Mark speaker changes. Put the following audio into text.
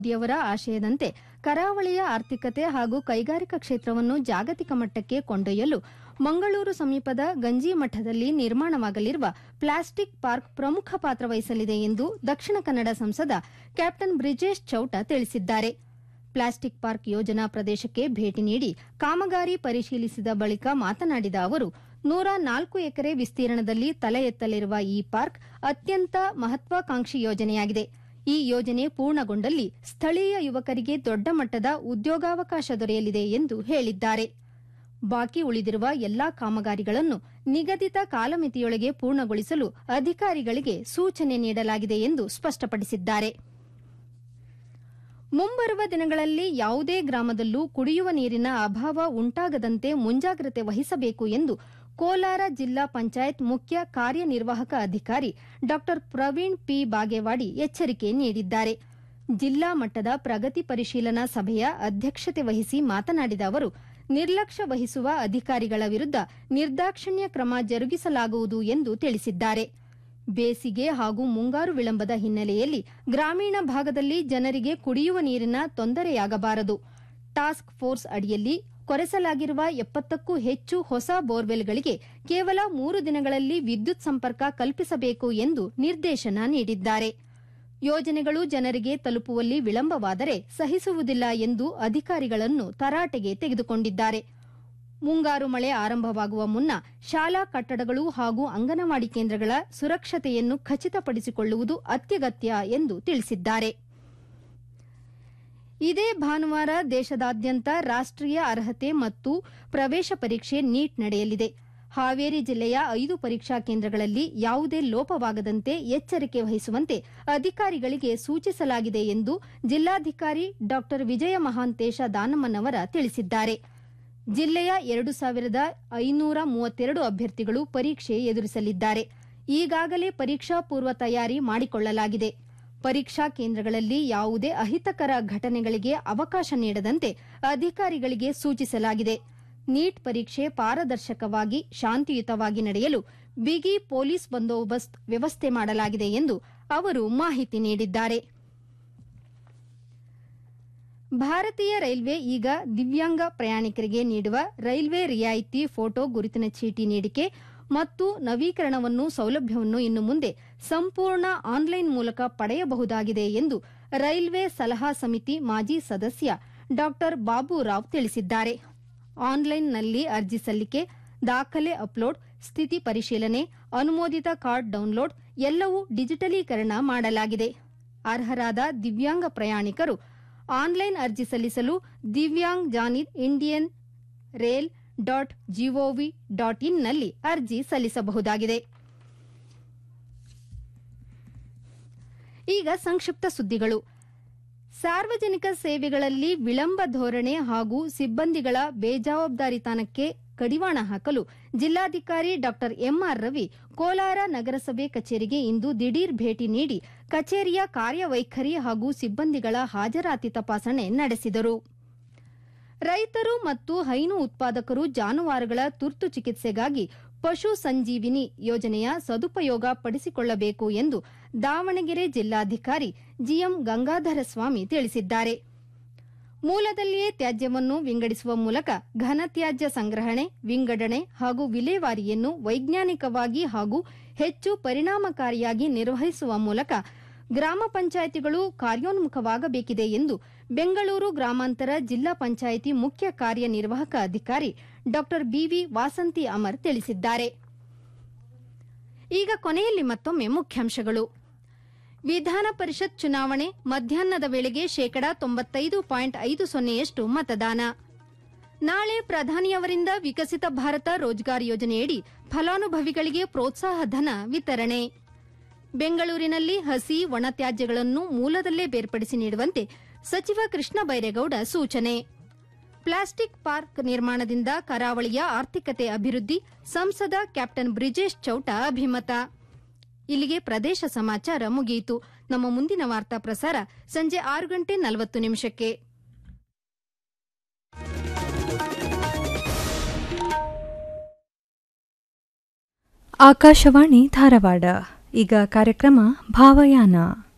Speaker 1: ಮೋದಿಯವರ ಆಶಯದಂತೆ ಕರಾವಳಿಯ ಆರ್ಥಿಕತೆ ಹಾಗೂ ಕೈಗಾರಿಕಾ ಕ್ಷೇತ್ರವನ್ನು ಜಾಗತಿಕ ಮಟ್ಟಕ್ಕೆ ಕೊಂಡೊಯ್ಯಲು ಮಂಗಳೂರು ಸಮೀಪದ ಗಂಜಿಮಠದಲ್ಲಿ ನಿರ್ಮಾಣವಾಗಲಿರುವ ಪ್ಲಾಸ್ಟಿಕ್ ಪಾರ್ಕ್ ಪ್ರಮುಖ ಪಾತ್ರ ವಹಿಸಲಿದೆ ಎಂದು ದಕ್ಷಿಣ ಕನ್ನಡ ಸಂಸದ ಕ್ಯಾಪ್ಟನ್ ಬ್ರಿಜೇಶ್ ಚೌಟ ತಿಳಿಸಿದ್ದಾರೆ ಪ್ಲಾಸ್ಟಿಕ್ ಪಾರ್ಕ್ ಯೋಜನಾ ಪ್ರದೇಶಕ್ಕೆ ಭೇಟಿ ನೀಡಿ ಕಾಮಗಾರಿ ಪರಿಶೀಲಿಸಿದ ಬಳಿಕ ಮಾತನಾಡಿದ ಅವರು ನೂರ ನಾಲ್ಕು ಎಕರೆ ವಿಸ್ತೀರ್ಣದಲ್ಲಿ ತಲೆ ಎತ್ತಲಿರುವ ಈ ಪಾರ್ಕ್ ಅತ್ಯಂತ ಮಹತ್ವಾಕಾಂಕ್ಷಿ ಯೋಜನೆಯಾಗಿದೆ ಈ ಯೋಜನೆ ಪೂರ್ಣಗೊಂಡಲ್ಲಿ ಸ್ಥಳೀಯ ಯುವಕರಿಗೆ ದೊಡ್ಡ ಮಟ್ಟದ ಉದ್ಯೋಗಾವಕಾಶ ದೊರೆಯಲಿದೆ ಎಂದು ಹೇಳಿದ್ದಾರೆ ಬಾಕಿ ಉಳಿದಿರುವ ಎಲ್ಲಾ ಕಾಮಗಾರಿಗಳನ್ನು ನಿಗದಿತ ಕಾಲಮಿತಿಯೊಳಗೆ ಪೂರ್ಣಗೊಳಿಸಲು ಅಧಿಕಾರಿಗಳಿಗೆ ಸೂಚನೆ ನೀಡಲಾಗಿದೆ ಎಂದು ಸ್ಪಷ್ಟಪಡಿಸಿದ್ದಾರೆ ಮುಂಬರುವ ದಿನಗಳಲ್ಲಿ ಯಾವುದೇ ಗ್ರಾಮದಲ್ಲೂ ಕುಡಿಯುವ ನೀರಿನ ಅಭಾವ ಉಂಟಾಗದಂತೆ ಮುಂಜಾಗ್ರತೆ ವಹಿಸಬೇಕು ಎಂದು ಕೋಲಾರ ಜಿಲ್ಲಾ ಪಂಚಾಯತ್ ಮುಖ್ಯ ಕಾರ್ಯನಿರ್ವಾಹಕ ಅಧಿಕಾರಿ ಡಾ ಪ್ರವೀಣ್ ಪಿ ಬಾಗೇವಾಡಿ ಎಚ್ಚರಿಕೆ ನೀಡಿದ್ದಾರೆ ಜಿಲ್ಲಾ ಮಟ್ಟದ ಪ್ರಗತಿ ಪರಿಶೀಲನಾ ಸಭೆಯ ಅಧ್ಯಕ್ಷತೆ ವಹಿಸಿ ಮಾತನಾಡಿದ ಅವರು ನಿರ್ಲಕ್ಷ್ಯ ವಹಿಸುವ ಅಧಿಕಾರಿಗಳ ವಿರುದ್ದ ನಿರ್ದಾಕ್ಷಿಣ್ಯ ಕ್ರಮ ಜರುಗಿಸಲಾಗುವುದು ಎಂದು ತಿಳಿಸಿದ್ದಾರೆ ಬೇಸಿಗೆ ಹಾಗೂ ಮುಂಗಾರು ವಿಳಂಬದ ಹಿನ್ನೆಲೆಯಲ್ಲಿ ಗ್ರಾಮೀಣ ಭಾಗದಲ್ಲಿ ಜನರಿಗೆ ಕುಡಿಯುವ ನೀರಿನ ತೊಂದರೆಯಾಗಬಾರದು ಟಾಸ್ಕ್ ಫೋರ್ಸ್ ಅಡಿಯಲ್ಲಿ ಕೊರೆಸಲಾಗಿರುವ ಎಪ್ಪತ್ತಕ್ಕೂ ಹೆಚ್ಚು ಹೊಸ ಬೋರ್ವೆಲ್ಗಳಿಗೆ ಕೇವಲ ಮೂರು ದಿನಗಳಲ್ಲಿ ವಿದ್ಯುತ್ ಸಂಪರ್ಕ ಕಲ್ಪಿಸಬೇಕು ಎಂದು ನಿರ್ದೇಶನ ನೀಡಿದ್ದಾರೆ ಯೋಜನೆಗಳು ಜನರಿಗೆ ತಲುಪುವಲ್ಲಿ ವಿಳಂಬವಾದರೆ ಸಹಿಸುವುದಿಲ್ಲ ಎಂದು ಅಧಿಕಾರಿಗಳನ್ನು ತರಾಟೆಗೆ ತೆಗೆದುಕೊಂಡಿದ್ದಾರೆ ಮುಂಗಾರು ಮಳೆ ಆರಂಭವಾಗುವ ಮುನ್ನ ಶಾಲಾ ಕಟ್ಟಡಗಳು ಹಾಗೂ ಅಂಗನವಾಡಿ ಕೇಂದ್ರಗಳ ಸುರಕ್ಷತೆಯನ್ನು ಖಚಿತಪಡಿಸಿಕೊಳ್ಳುವುದು ಅತ್ಯಗತ್ಯ ಎಂದು ತಿಳಿಸಿದ್ದಾರೆ ಇದೇ ಭಾನುವಾರ ದೇಶದಾದ್ಯಂತ ರಾಷ್ಟೀಯ ಅರ್ಹತೆ ಮತ್ತು ಪ್ರವೇಶ ಪರೀಕ್ಷೆ ನೀಟ್ ನಡೆಯಲಿದೆ ಹಾವೇರಿ ಜಿಲ್ಲೆಯ ಐದು ಪರೀಕ್ಷಾ ಕೇಂದ್ರಗಳಲ್ಲಿ ಯಾವುದೇ ಲೋಪವಾಗದಂತೆ ಎಚ್ಚರಿಕೆ ವಹಿಸುವಂತೆ ಅಧಿಕಾರಿಗಳಿಗೆ ಸೂಚಿಸಲಾಗಿದೆ ಎಂದು ಜಿಲ್ಲಾಧಿಕಾರಿ ಡಾ ವಿಜಯ ಮಹಾಂತೇಶ ದಾನಮ್ಮನವರ ತಿಳಿಸಿದ್ದಾರೆ ಜಿಲ್ಲೆಯ ಎರಡು ಸಾವಿರದ ಐನೂರ ಮೂವತ್ತೆರಡು ಅಭ್ಯರ್ಥಿಗಳು ಪರೀಕ್ಷೆ ಎದುರಿಸಲಿದ್ದಾರೆ ಈಗಾಗಲೇ ಪರೀಕ್ಷಾ ಪೂರ್ವ ತಯಾರಿ ಮಾಡಿಕೊಳ್ಳಲಾಗಿದೆ ಪರೀಕ್ಷಾ ಕೇಂದ್ರಗಳಲ್ಲಿ ಯಾವುದೇ ಅಹಿತಕರ ಘಟನೆಗಳಿಗೆ ಅವಕಾಶ ನೀಡದಂತೆ ಅಧಿಕಾರಿಗಳಿಗೆ ಸೂಚಿಸಲಾಗಿದೆ ನೀಟ್ ಪರೀಕ್ಷೆ ಪಾರದರ್ಶಕವಾಗಿ ಶಾಂತಿಯುತವಾಗಿ ನಡೆಯಲು ಬಿಗಿ ಪೊಲೀಸ್ ಬಂದೋಬಸ್ತ್ ವ್ಯವಸ್ಥೆ ಮಾಡಲಾಗಿದೆ ಎಂದು ಅವರು ಮಾಹಿತಿ ನೀಡಿದ್ದಾರೆ ಭಾರತೀಯ ರೈಲ್ವೆ ಈಗ ದಿವ್ಯಾಂಗ ಪ್ರಯಾಣಿಕರಿಗೆ ನೀಡುವ ರೈಲ್ವೆ ರಿಯಾಯಿತಿ ಫೋಟೋ ಗುರುತಿನ ಚೀಟಿ ನೀಡಿಕೆ ಮತ್ತು ನವೀಕರಣವನ್ನು ಸೌಲಭ್ಯವನ್ನು ಇನ್ನು ಮುಂದೆ ಸಂಪೂರ್ಣ ಆನ್ಲೈನ್ ಮೂಲಕ ಪಡೆಯಬಹುದಾಗಿದೆ ಎಂದು ರೈಲ್ವೆ ಸಲಹಾ ಸಮಿತಿ ಮಾಜಿ ಸದಸ್ಯ ಡಾ ಬಾಬುರಾವ್ ತಿಳಿಸಿದ್ದಾರೆ ಆನ್ಲೈನ್ನಲ್ಲಿ ಅರ್ಜಿ ಸಲ್ಲಿಕೆ ದಾಖಲೆ ಅಪ್ಲೋಡ್ ಸ್ಥಿತಿ ಪರಿಶೀಲನೆ ಅನುಮೋದಿತ ಕಾರ್ಡ್ ಡೌನ್ಲೋಡ್ ಎಲ್ಲವೂ ಡಿಜಿಟಲೀಕರಣ ಮಾಡಲಾಗಿದೆ ಅರ್ಹರಾದ ದಿವ್ಯಾಂಗ ಪ್ರಯಾಣಿಕರು ಆನ್ಲೈನ್ ಅರ್ಜಿ ಸಲ್ಲಿಸಲು ದಿವ್ಯಾಂಗ್ ಜಾನಿ Indian rail dot G O V dot ಇನ್ನಲ್ಲಿ ಅರ್ಜಿ ಸಲ್ಲಿಸಬಹುದಾಗಿದೆ ಈಗ ಸಂಕ್ಷಿಪ್ತ ಸುದ್ದಿಗಳು ಸಾರ್ವಜನಿಕ ಸೇವೆಗಳಲ್ಲಿ ವಿಳಂಬ ಧೋರಣೆ ಹಾಗೂ ಸಿಬ್ಬಂದಿಗಳ ಬೇಜವಾಬ್ದಾರಿತನಕ್ಕೆ ಕಡಿವಾಣ ಹಾಕಲು ಜಿಲ್ಲಾಧಿಕಾರಿ ಡಾ ಎಂಆರ್ ರವಿ ಕೋಲಾರ ನಗರಸಭೆ ಕಚೇರಿಗೆ ಇಂದು ದಿಢೀರ್ ಭೇಟಿ ನೀಡಿ ಕಚೇರಿಯ ಕಾರ್ಯವೈಖರಿ ಹಾಗೂ ಸಿಬ್ಬಂದಿಗಳ ಹಾಜರಾತಿ ತಪಾಸಣೆ ನಡೆಸಿದರು ರೈತರು ಮತ್ತು ಹೈನು ಉತ್ಪಾದಕರು ಜಾನುವಾರುಗಳ ತುರ್ತು ಚಿಕಿತ್ಸೆಗಾಗಿ ಪಶು ಸಂಜೀವಿನಿ ಯೋಜನೆಯ ಸದುಪಯೋಗ ಪಡಿಸಿಕೊಳ್ಳಬೇಕು ಎಂದು ದಾವಣಗೆರೆ ಜಿಲ್ಲಾಧಿಕಾರಿ ಜಿಎಂ ಗಂಗಾಧರ ಸ್ವಾಮಿ ತಿಳಿಸಿದ್ದಾರೆ ಮೂಲದಲ್ಲಿಯೇ ತ್ಯಾಜ್ಯವನ್ನು ವಿಂಗಡಿಸುವ ಮೂಲಕ ಘನತ್ಯಾಜ್ಯ ಸಂಗ್ರಹಣೆ ವಿಂಗಡಣೆ ಹಾಗೂ ವಿಲೇವಾರಿಯನ್ನು ವೈಜ್ಞಾನಿಕವಾಗಿ ಹಾಗೂ ಹೆಚ್ಚು ಪರಿಣಾಮಕಾರಿಯಾಗಿ ನಿರ್ವಹಿಸುವ ಮೂಲಕ ಗ್ರಾಮ ಪಂಚಾಯಿತಿಗಳು ಕಾರ್ಯೋನ್ಮುಖವಾಗಬೇಕಿದೆ ಎಂದು ಬೆಂಗಳೂರು ಗ್ರಾಮಾಂತರ ಜಿಲ್ಲಾ ಪಂಚಾಯಿತಿ ಮುಖ್ಯ ಕಾರ್ಯನಿರ್ವಾಹಕ ಅಧಿಕಾರಿ ಡಾ ಬಿವಿ ವಾಸಂತಿ ಅಮರ್ ತಿಳಿಸಿದ್ದಾರೆ ಈಗ ಕೊನೆಯಲ್ಲಿ ಮತ್ತೊಮ್ಮೆ ಮುಖ್ಯಾಂಶಗಳು ವಿಧಾನ ಪರಿಷತ್ ಚುನಾವಣೆ ಮಧ್ಯಾಹ್ನದ ವೇಳೆಗೆ ಶೇಕಡಾ ತೊಂಬತ್ತೈದು ಪಾಯಿಂಟ್ ಐದು ಸೊನ್ನೆಯಷ್ಟು ಮತದಾನ ನಾಳೆ ಪ್ರಧಾನಿಯವರಿಂದ ವಿಕಸಿತ ಭಾರತ ರೋಜ್ಗಾರ್ ಯೋಜನೆಯಡಿ ಫಲಾನುಭವಿಗಳಿಗೆ ಪ್ರೋತ್ಸಾಹ ಧನ ವಿತರಣೆ ಬೆಂಗಳೂರಿನಲ್ಲಿ ಹಸಿ ಒಣತ್ಯಾಜ್ಯಗಳನ್ನು ಮೂಲದಲ್ಲೇ ಬೇರ್ಪಡಿಸಿ ನೀಡುವಂತೆ ಸಚಿವ ಕೃಷ್ಣ ಬೈರೇಗೌಡ ಸೂಚನೆ ಪ್ಲಾಸ್ಟಿಕ್ ಪಾರ್ಕ್ ನಿರ್ಮಾಣದಿಂದ ಕರಾವಳಿಯ ಆರ್ಥಿಕತೆ ಅಭಿವೃದ್ಧಿ ಸಂಸದ ಕ್ಯಾಪ್ಟನ್ ಬ್ರಿಜೇಶ್ ಚೌಟ ಅಭಿಮತ ಇಲ್ಲಿಗೆ ಪ್ರದೇಶ ಸಮಾಚಾರ ಮುಗಿಯಿತು ನಮ್ಮ ಮುಂದಿನ ವಾರ್ತಾ ಪ್ರಸಾರ ಸಂಜೆ ಆರು ಗಂಟೆ ನಲವತ್ತು ನಿಮಿಷಕ್ಕೆ
Speaker 2: ಆಕಾಶವಾಣಿ ಧಾರವಾಡ ಈಗ ಕಾರ್ಯಕ್ರಮ ಭಾವಯಾನ